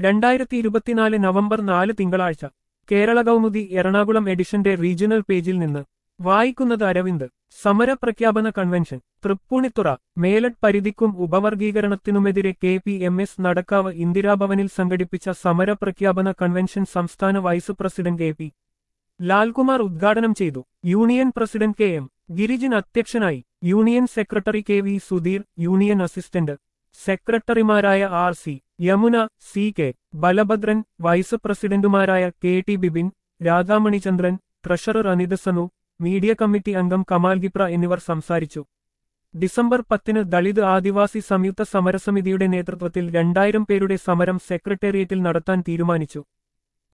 രണ്ടായിരത്തി ഇരുപത്തിനാല് നവംബർ നാല് തിങ്കളാഴ്ച കേരള കൗമുദി എറണാകുളം എഡിഷന്റെ റീജിയണൽ പേജിൽ നിന്ന് വായിക്കുന്നത് അരവിന്ദ് സമരപ്രഖ്യാപന കൺവെൻഷൻ തൃപ്പൂണിത്തുറ മേലഡ് പരിധിക്കും ഉപവർഗീകരണത്തിനുമെതിരെ K P M S Nadakkavu ഇന്ദിരാഭവനിൽ സംഘടിപ്പിച്ച സമരപ്രഖ്യാപന കൺവെൻഷൻ സംസ്ഥാന vice president K P Lalkumar ഉദ്ഘാടനം ചെയ്തു union president K M Girijin അധ്യക്ഷനായി union secretary K V Sudheer union assistant സെക്രട്ടറിമാരായ R C Yamuna C K Balabhadran vice പ്രസിഡന്റുമാരായ K T Bibin Radhamani Chandran treasurer Anitha Sanu media committee അംഗം കമാൽ ഗിപ്ര എന്നിവർ സംസാരിച്ചു ഡിസംബർ പത്തിന് ദളിത് ആദിവാസി സംയുക്ത സമരസമിതിയുടെ നേതൃത്വത്തിൽ രണ്ടായിരം പേരുടെ സമരം സെക്രട്ടേറിയറ്റിൽ നടത്താൻ തീരുമാനിച്ചു